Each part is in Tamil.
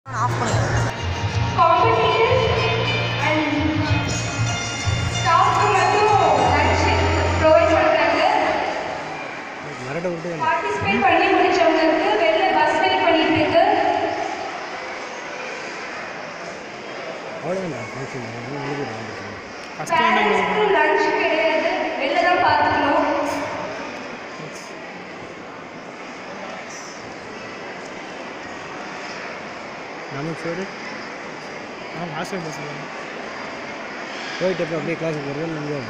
ஆஃப் பண்ணுங்க competition and staff மட்டும் lunch provide பண்றாங்க மரட்டை விட்டு பார்ட்டிசிபேட் பண்ணி முடிச்சவங்களுக்கு வெளில பஸ் வெயிட் பண்ணிட்டு இருக்கு அவ்வளோதான் ஃபங்க்ஷன் எழுதிடுறேன் பேரண்ட்ஸ்க்கு லஞ்ச் கிடையாது வெளில தான் பார்த்துக்கணும் நமக்கு சோறு ஆமாம் ஹாஸ்டல் பஸ்ஸில் போயிட்டு அப்புறம் அப்படியே கிளாஸுக்கு போகிறது நீங்கள்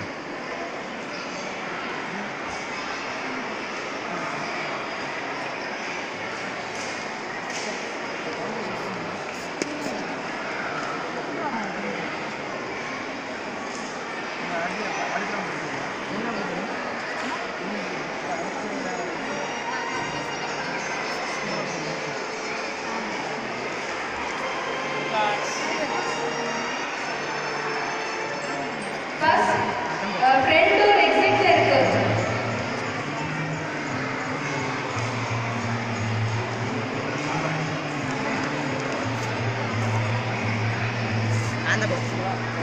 பஸ் ஃப்ரண்ட் டோர் எக்ஸிட்ல இருக்கு அந்த பக்கம்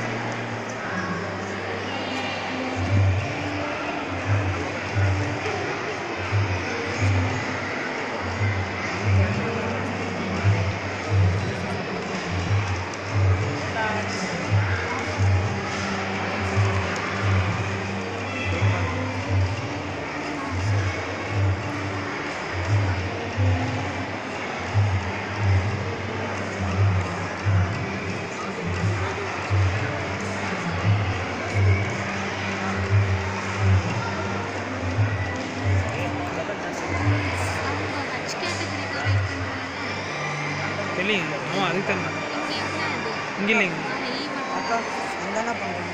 ஹச் கேட்டகரிக்கு இருக்குன்றாங்க தெரியலைங்க ஆமாம் அதுக்கு தான் இங்கே என்ன அது இங்கே இல்லைங்க ஆ, ஈ மட்டும் அக்கா இந்தாண்ணா பண்ணுறீங்க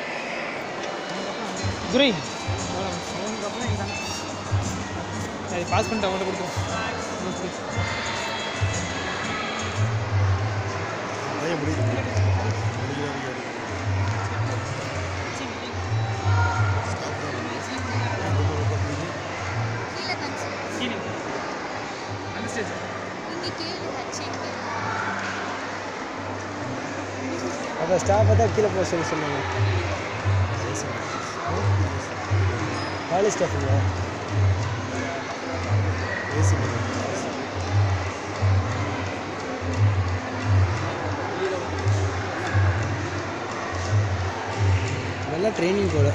துரை அதுக்கப்புறம் இந்தாண்ணா அது பாஸ் பண்ணிட்டு அவங்கள்ட்ட கொடுத்துரு அதே முடியுது கீழே கன்சல் கீழே அந்த ஸ்டேஜ் இங்கே கேளு ஹச் எங்கே அப்போ ஸ்டாஃபை தான் கீழே போக சொல்லி சொன்னாங்க காலேஜ் ஸ்டாஃபுங்களா நல்லா ட்ரைனிங் போல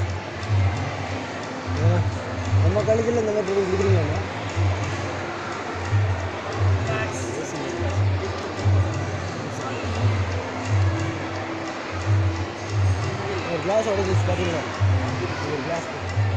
ஆ, நம்ம காலேஜில் இந்த மாதிரி ட்ரைனிங் கொடுக்குறீங்களா ஒரு கிளாஸ் உடச்சி பார்த்தீங்களா ஒரு கிளாஸ்